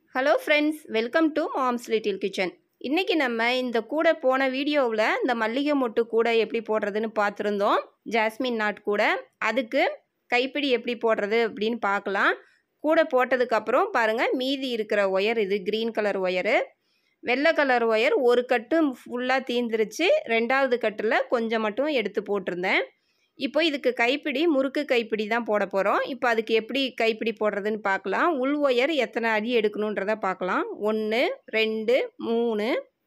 hello friends welcome to mom's little kitchen இன்றைக்கி நம்ம இந்த கூடை போன வீடியோவில் இந்த மல்லிகை மொட்டு கூடை எப்படி போடுறதுன்னு பார்த்துருந்தோம் ஜாஸ்மின் நாட் கூடை அதுக்கு கைப்பிடி எப்படி போடுறது அப்படின்னு பார்க்கலாம் கூடை போட்டதுக்கப்புறம் பாருங்கள் மீதி இருக்கிற ஒயர் இது க்ரீன் கலர் ஒயரு வெள்ளை கலர் ஒயர் ஒரு கட்டு ஃபுல்லாக தீந்துருச்சு ரெண்டாவது கட்டில் கொஞ்சம் மட்டும் எடுத்து போட்டிருந்தேன் இப்போ இதுக்கு கைப்பிடி முறுக்கு கைப்பிடி தான் போட போகிறோம் இப்போ அதுக்கு எப்படி கைப்பிடி போடுறதுன்னு பார்க்கலாம் உள் ஒயர் எத்தனை அடி எடுக்கணுன்றத பார்க்கலாம் ஒன்று ரெண்டு மூணு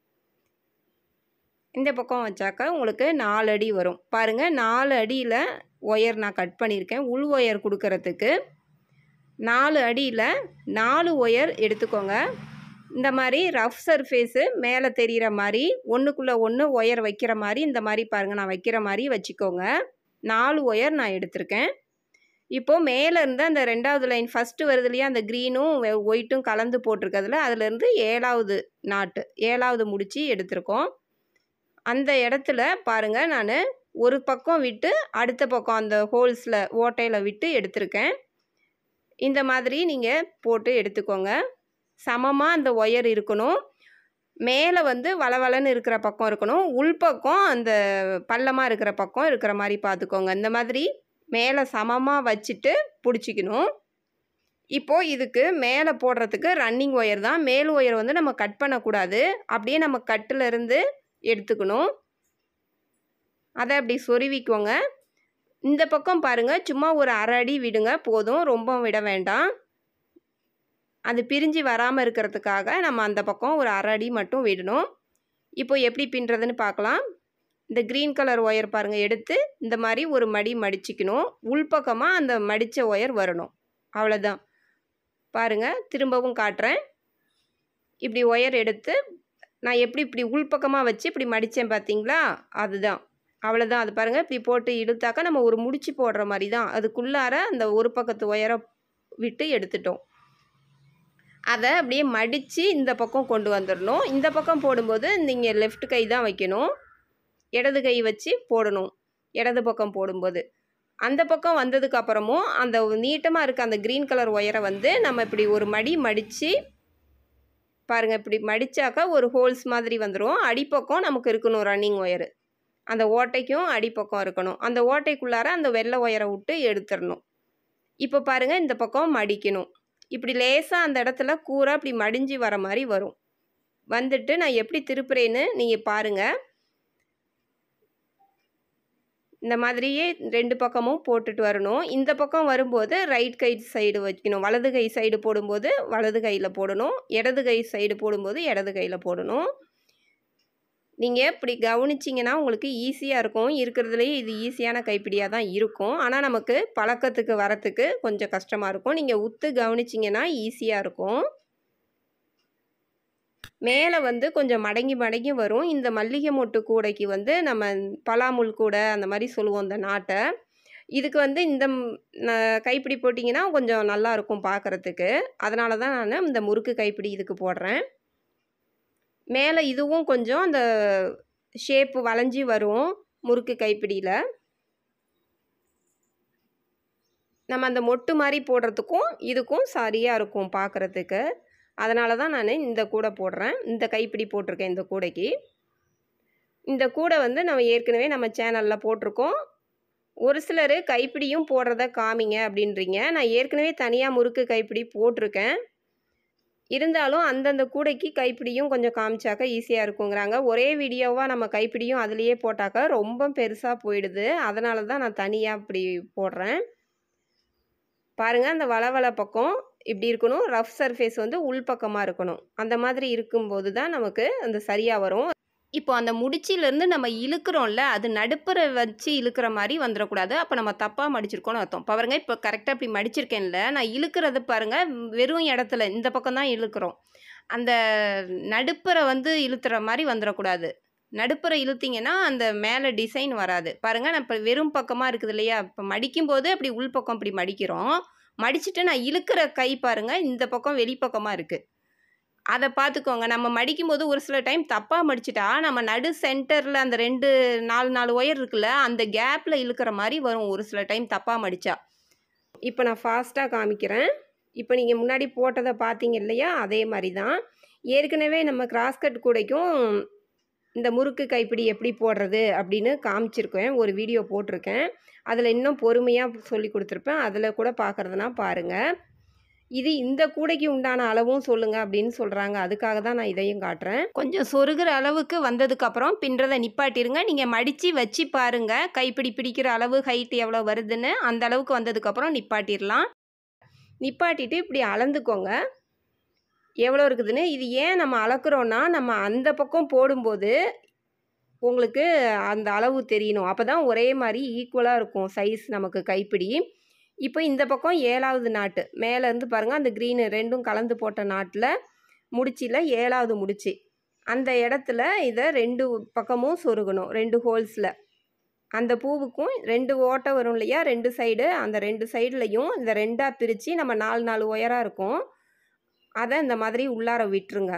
இந்த பக்கம் வச்சாக்கா உங்களுக்கு நாலு அடி வரும் பாருங்கள் நாலு அடியில் ஒயர் நான் கட் பண்ணியிருக்கேன் உள் ஒயர் கொடுக்கறதுக்கு நாலு அடியில் நாலு ஒயர் எடுத்துக்கோங்க இந்த மாதிரி ரஃப் சர்ஃபேஸு மேலே தெரிகிற மாதிரி ஒன்றுக்குள்ளே ஒன்று ஒயர் வைக்கிற மாதிரி இந்த மாதிரி பாருங்கள் நான் வைக்கிற மாதிரி வச்சுக்கோங்க நாலு ஒயர் நான் எடுத்திருக்கேன் இப்போது மேலே இருந்து அந்த ரெண்டாவது லைன் ஃபஸ்ட்டு வருது இல்லையா அந்த க்ரீனும் ஒயிட்டும் கலந்து போட்டிருக்கிறதுல அதுலேருந்து ஏழாவது நாட்டு ஏழாவது முடிச்சு எடுத்திருக்கோம் அந்த இடத்துல பாருங்கள் நான் ஒரு பக்கம் விட்டு அடுத்த பக்கம் அந்த ஹோல்ஸில் ஓட்டையில் விட்டு எடுத்திருக்கேன் இந்த மாதிரி நீங்கள் போட்டு எடுத்துக்கோங்க சமமாக அந்த ஒயர் இருக்கணும் மேலே வந்து வளவலன்னு இருக்கிற பக்கம் இருக்கணும் உள்பக்கம் அந்த பள்ளமாக இருக்கிற பக்கம் இருக்கிற மாதிரி பார்த்துக்கோங்க இந்த மாதிரி மேலே சமமாக வச்சுட்டு பிடிச்சிக்கணும் இப்போது இதுக்கு மேலே போடுறதுக்கு ரன்னிங் ஒயர் தான் மேல் ஒயர் வந்து நம்ம கட் பண்ணக்கூடாது அப்படியே நம்ம கட்டிலேருந்து எடுத்துக்கணும் அதை அப்படி சொருவிக்கோங்க இந்த பக்கம் பாருங்கள் சும்மா ஒரு அரை அடி விடுங்க போதும் ரொம்ப விட வேண்டாம் அது பிரிஞ்சு வராமல் இருக்கிறதுக்காக நம்ம அந்த பக்கம் ஒரு அரை அடி மட்டும் விடணும் இப்போ எப்படி பின்னுறதுன்னு பார்க்கலாம் இந்த க்ரீன் கலர் ஒயர் பாருங்கள் எடுத்து இந்த மாதிரி ஒரு மடி மடிச்சிக்கணும் உள்பக்கமாக அந்த மடித்த ஒயர் வரணும் அவ்வளோதான் பாருங்கள் திரும்பவும் காட்டுறேன் இப்படி ஒயர் எடுத்து நான் எப்படி இப்படி உள்பக்கமாக வச்சு இப்படி மடித்தேன் பார்த்தீங்களா அதுதான் அவ்வளோதான் அது பாருங்கள் இப்படி போட்டு இழுத்தாக்கா நம்ம ஒரு முடிச்சு போடுற மாதிரி தான் அதுக்குள்ளார அந்த ஒரு பக்கத்து ஒயரை விட்டு எடுத்துட்டோம் அதை அப்படியே மடித்து இந்த பக்கம் கொண்டு வந்துடணும் இந்த பக்கம் போடும்போது நீங்கள் லெஃப்ட் கை தான் வைக்கணும் இடது கை வச்சு போடணும் இடது பக்கம் போடும்போது அந்த பக்கம் வந்ததுக்கு அப்புறமும் அந்த நீட்டமாக இருக்க அந்த க்ரீன் கலர் ஒயரை வந்து நம்ம இப்படி ஒரு மடி மடித்து பாருங்கள் இப்படி மடித்தாக்கா ஒரு ஹோல்ஸ் மாதிரி வந்துடும் அடிப்பக்கம் நமக்கு இருக்கணும் ரன்னிங் ஒயரு அந்த ஓட்டைக்கும் அடிப்பக்கம் இருக்கணும் அந்த ஓட்டைக்குள்ளார அந்த வெள்ளை ஒயரை விட்டு எடுத்துடணும் இப்போ பாருங்கள் இந்த பக்கம் மடிக்கணும் இப்படி லேசாக அந்த இடத்துல கூராக இப்படி மடிஞ்சு வர மாதிரி வரும் வந்துட்டு நான் எப்படி திருப்புறேன்னு நீங்கள் பாருங்கள் இந்த மாதிரியே ரெண்டு பக்கமும் போட்டுட்டு வரணும் இந்த பக்கம் வரும்போது ரைட் கை சைடு வைக்கணும் வலது கை சைடு போடும்போது வலது கையில் போடணும் இடது கை சைடு போடும்போது இடது கையில் போடணும் நீங்கள் இப்படி கவனிச்சிங்கன்னா உங்களுக்கு ஈஸியாக இருக்கும் இருக்கிறதுலையே இது ஈஸியான கைப்பிடியாக தான் இருக்கும் ஆனால் நமக்கு பழக்கத்துக்கு வரத்துக்கு கொஞ்சம் கஷ்டமாக இருக்கும் நீங்கள் உத்து கவனிச்சிங்கன்னா ஈஸியாக இருக்கும் மேலே வந்து கொஞ்சம் மடங்கி மடங்கி வரும் இந்த மல்லிகை மொட்டு கூடைக்கு வந்து நம்ம பலாமுல் கூடை அந்த மாதிரி சொல்லுவோம் இந்த நாட்டை இதுக்கு வந்து இந்த கைப்பிடி போட்டிங்கன்னா கொஞ்சம் நல்லாயிருக்கும் பார்க்குறதுக்கு அதனால தான் நான் இந்த முறுக்கு கைப்பிடி இதுக்கு போடுறேன் மேலே இதுவும் கொஞ்சம் அந்த ஷேப்பு வளைஞ்சி வரும் முறுக்கு கைப்பிடியில் நம்ம அந்த மொட்டு மாதிரி போடுறதுக்கும் இதுக்கும் சரியாக இருக்கும் பார்க்குறதுக்கு அதனால தான் நான் இந்த கூடை போடுறேன் இந்த கைப்பிடி போட்டிருக்கேன் இந்த கூடைக்கு இந்த கூடை வந்து நம்ம ஏற்கனவே நம்ம சேனலில் போட்டிருக்கோம் ஒரு சிலர் கைப்பிடியும் போடுறத காமிங்க அப்படின்றீங்க நான் ஏற்கனவே தனியாக முறுக்கு கைப்பிடி போட்டிருக்கேன் இருந்தாலும் அந்தந்த கூடைக்கு கைப்பிடியும் கொஞ்சம் காமிச்சாக்கா ஈஸியாக இருக்குங்கிறாங்க ஒரே வீடியோவாக நம்ம கைப்பிடியும் அதுலேயே போட்டாக்கா ரொம்ப பெருசாக போயிடுது அதனால தான் நான் தனியாக இப்படி போடுறேன் பாருங்கள் அந்த வளவள பக்கம் இப்படி இருக்கணும் ரஃப் சர்ஃபேஸ் வந்து உள் பக்கமாக இருக்கணும் அந்த மாதிரி இருக்கும்போது தான் நமக்கு அந்த சரியாக வரும் இப்போ அந்த முடிச்சிலேருந்து நம்ம இழுக்கிறோம்ல அது நடுப்புற வச்சு இழுக்கிற மாதிரி வந்துடக்கூடாது அப்போ நம்ம தப்பாக மடிச்சிருக்கோம்னு அர்த்தம் பாருங்க இப்போ கரெக்டாக இப்படி மடிச்சிருக்கேன்ல நான் இழுக்கிறது பாருங்கள் வெறும் இடத்துல இந்த பக்கம் தான் இழுக்கிறோம் அந்த நடுப்புற வந்து இழுத்துற மாதிரி வந்துடக்கூடாது நடுப்புற இழுத்திங்கன்னா அந்த மேலே டிசைன் வராது பாருங்கள் நான் இப்போ வெறும் பக்கமாக இருக்குது இல்லையா இப்போ மடிக்கும்போது அப்படி உள் பக்கம் இப்படி மடிக்கிறோம் மடிச்சுட்டு நான் இழுக்கிற கை பாருங்கள் இந்த பக்கம் வெளிப்பக்கமாக இருக்குது அதை பார்த்துக்கோங்க நம்ம மடிக்கும்போது ஒரு சில டைம் தப்பாக மடிச்சிட்டா நம்ம நடு சென்டரில் அந்த ரெண்டு நாலு நாலு ஒயர் இருக்குல்ல அந்த கேப்பில் இழுக்கிற மாதிரி வரும் ஒரு சில டைம் தப்பாக மடித்தா இப்போ நான் ஃபாஸ்ட்டாக காமிக்கிறேன் இப்போ நீங்கள் முன்னாடி போட்டதை பார்த்தீங்க இல்லையா அதே மாதிரி தான் ஏற்கனவே நம்ம கிராஸ்கட் கூடைக்கும் இந்த முறுக்கு கைப்பிடி எப்படி போடுறது அப்படின்னு காமிச்சிருக்கேன் ஒரு வீடியோ போட்டிருக்கேன் அதில் இன்னும் பொறுமையாக சொல்லி கொடுத்துருப்பேன் அதில் கூட பார்க்குறதுனா பாருங்கள் இது இந்த கூடைக்கு உண்டான அளவும் சொல்லுங்கள் அப்படின்னு சொல்கிறாங்க அதுக்காக தான் நான் இதையும் காட்டுறேன் கொஞ்சம் சொருகிற அளவுக்கு வந்ததுக்கப்புறம் பின்றதை நிப்பாட்டிருங்க நீங்கள் மடித்து வச்சு பாருங்கள் கைப்பிடி பிடிக்கிற அளவு ஹைட் எவ்வளோ வருதுன்னு அந்த அளவுக்கு வந்ததுக்கப்புறம் நிப்பாட்டிடலாம் நிப்பாட்டிட்டு இப்படி அளந்துக்கோங்க எவ்வளோ இருக்குதுன்னு இது ஏன் நம்ம அளக்குறோன்னா நம்ம அந்த பக்கம் போடும்போது உங்களுக்கு அந்த அளவு தெரியணும் அப்போ தான் ஒரே மாதிரி ஈக்குவலாக இருக்கும் சைஸ் நமக்கு கைப்பிடி இப்போ இந்த பக்கம் ஏழாவது நாட்டு மேலேருந்து பாருங்கள் அந்த க்ரீனு ரெண்டும் கலந்து போட்ட நாட்டில் முடிச்சியில் ஏழாவது முடிச்சு அந்த இடத்துல இதை ரெண்டு பக்கமும் சொருகணும் ரெண்டு ஹோல்ஸில் அந்த பூவுக்கும் ரெண்டு ஓட்டை வரும் இல்லையா ரெண்டு சைடு அந்த ரெண்டு சைட்லையும் இந்த ரெண்டாக பிரித்து நம்ம நாலு நாலு ஒயராக இருக்கும் அதை இந்த மாதிரி உள்ளார விட்டுருங்க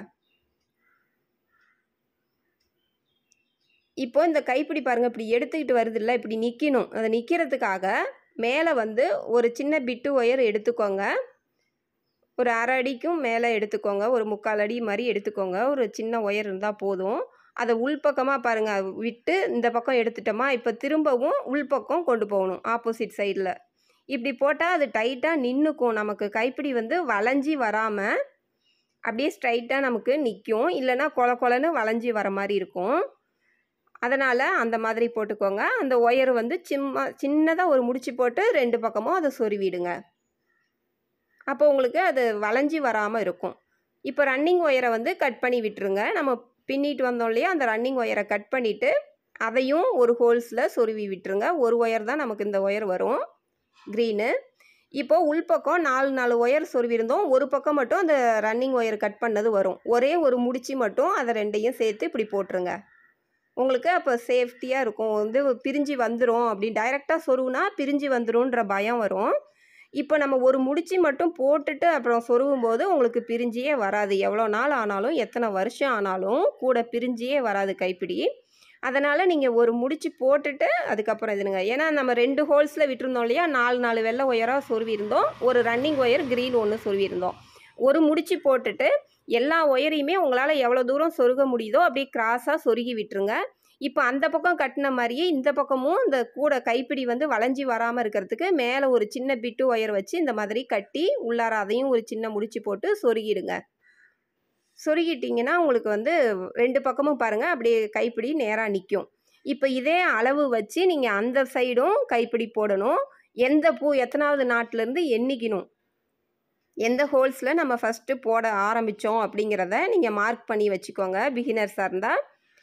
இப்போ இந்த கைப்பிடி பாருங்கள் இப்படி எடுத்துக்கிட்டு வருது இல்லை இப்படி நிற்கணும் அதை நிற்கிறதுக்காக மேலே வந்து ஒரு சின்ன பிட்டு ஒயர் எடுத்துக்கோங்க ஒரு அரை அடிக்கும் மேலே எடுத்துக்கோங்க ஒரு முக்கால் அடி மாதிரி எடுத்துக்கோங்க ஒரு சின்ன ஒயர் இருந்தால் போதும் அதை உள்பக்கமாக பாருங்கள் விட்டு இந்த பக்கம் எடுத்துட்டோமா இப்போ திரும்பவும் உள்பக்கம் கொண்டு போகணும் ஆப்போசிட் சைடில் இப்படி போட்டால் அது டைட்டாக நின்றுக்கும் நமக்கு கைப்பிடி வந்து வளைஞ்சி வராமல் அப்படியே ஸ்ட்ரைட்டாக நமக்கு நிற்கும் இல்லைன்னா கொல கொலன்னு வளைஞ்சி வர மாதிரி இருக்கும் அதனால் அந்த மாதிரி போட்டுக்கோங்க அந்த ஒயர் வந்து சிம்மா சின்னதாக ஒரு முடிச்சு போட்டு ரெண்டு பக்கமும் அதை சொருவிடுங்க அப்போ உங்களுக்கு அது வளைஞ்சி வராமல் இருக்கும் இப்போ ரன்னிங் ஒயரை வந்து கட் பண்ணி விட்டுருங்க நம்ம பின்னிட்டு வந்தோம் இல்லையா அந்த ரன்னிங் ஒயரை கட் பண்ணிவிட்டு அதையும் ஒரு ஹோல்ஸில் சொருவி விட்டுருங்க ஒரு ஒயர் தான் நமக்கு இந்த ஒயர் வரும் க்ரீனு இப்போது உள்பக்கம் நாலு நாலு ஒயர் சொருவிருந்தோம் ஒரு பக்கம் மட்டும் அந்த ரன்னிங் ஒயர் கட் பண்ணது வரும் ஒரே ஒரு முடிச்சு மட்டும் அதை ரெண்டையும் சேர்த்து இப்படி போட்டுருங்க உங்களுக்கு அப்போ சேஃப்டியாக இருக்கும் வந்து பிரிஞ்சு வந்துடும் அப்படி டைரெக்டாக சொருவுனா பிரிஞ்சு வந்துடும்ன்ற பயம் வரும் இப்போ நம்ம ஒரு முடிச்சு மட்டும் போட்டுட்டு அப்புறம் சொருவும் போது உங்களுக்கு பிரிஞ்சியே வராது எவ்வளோ நாள் ஆனாலும் எத்தனை வருஷம் ஆனாலும் கூட பிரிஞ்சியே வராது கைப்பிடி அதனால் நீங்கள் ஒரு முடிச்சு போட்டுட்டு அதுக்கப்புறம் இதுனுங்க ஏன்னா நம்ம ரெண்டு ஹோல்ஸில் விட்டுருந்தோம் இல்லையா நாலு நாலு வெள்ளை ஒயராக சொருவிருந்தோம் ஒரு ரன்னிங் ஒயர் க்ரீன் ஒன்று சொருவிருந்தோம் ஒரு முடிச்சு போட்டுட்டு எல்லா ஒயரையுமே உங்களால் எவ்வளோ தூரம் சொருக முடியுதோ அப்படியே கிராஸாக சொருகி விட்டுருங்க இப்போ அந்த பக்கம் கட்டின மாதிரியே இந்த பக்கமும் இந்த கூட கைப்பிடி வந்து வளைஞ்சி வராமல் இருக்கிறதுக்கு மேலே ஒரு சின்ன பிட்டு ஒயர் வச்சு இந்த மாதிரி கட்டி உள்ளார அதையும் ஒரு சின்ன முடிச்சு போட்டு சொருகிடுங்க சொருகிட்டிங்கன்னா உங்களுக்கு வந்து ரெண்டு பக்கமும் பாருங்கள் அப்படியே கைப்பிடி நேராக நிற்கும் இப்போ இதே அளவு வச்சு நீங்கள் அந்த சைடும் கைப்பிடி போடணும் எந்த பூ எத்தனாவது நாட்டிலேருந்து எண்ணிக்கணும் எந்த ஹோல்ஸில் நம்ம ஃபஸ்ட்டு போட ஆரம்பித்தோம் அப்படிங்கிறத நீங்கள் மார்க் பண்ணி வச்சுக்கோங்க பிகினர்ஸாக இருந்தால்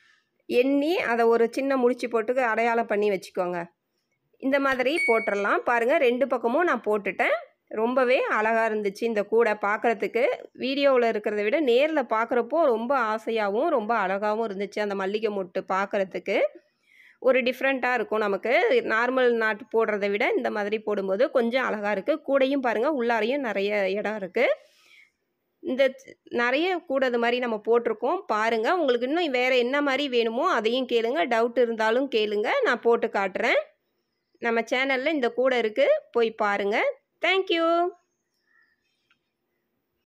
எண்ணி அதை ஒரு சின்ன முடிச்சு போட்டு அடையாளம் பண்ணி வச்சுக்கோங்க இந்த மாதிரி போட்டுடலாம் பாருங்கள் ரெண்டு பக்கமும் நான் போட்டுட்டேன் ரொம்பவே அழகாக இருந்துச்சு இந்த கூடை பார்க்குறதுக்கு வீடியோவில் இருக்கிறத விட நேரில் பார்க்குறப்போ ரொம்ப ஆசையாகவும் ரொம்ப அழகாகவும் இருந்துச்சு அந்த மல்லிகை மொட்டு பார்க்குறதுக்கு ஒரு டிஃப்ரெண்ட்டாக இருக்கும் நமக்கு நார்மல் நாட்டு போடுறத விட இந்த மாதிரி போடும்போது கொஞ்சம் அழகாக இருக்குது கூடையும் பாருங்கள் உள்ளாரையும் நிறைய இடம் இருக்குது இந்த நிறைய கூட இது மாதிரி நம்ம போட்டிருக்கோம் பாருங்கள் உங்களுக்கு இன்னும் வேறு என்ன மாதிரி வேணுமோ அதையும் கேளுங்க டவுட் இருந்தாலும் கேளுங்க நான் போட்டு காட்டுறேன் நம்ம சேனலில் இந்த கூடை இருக்குது போய் பாருங்கள் தேங்க்யூ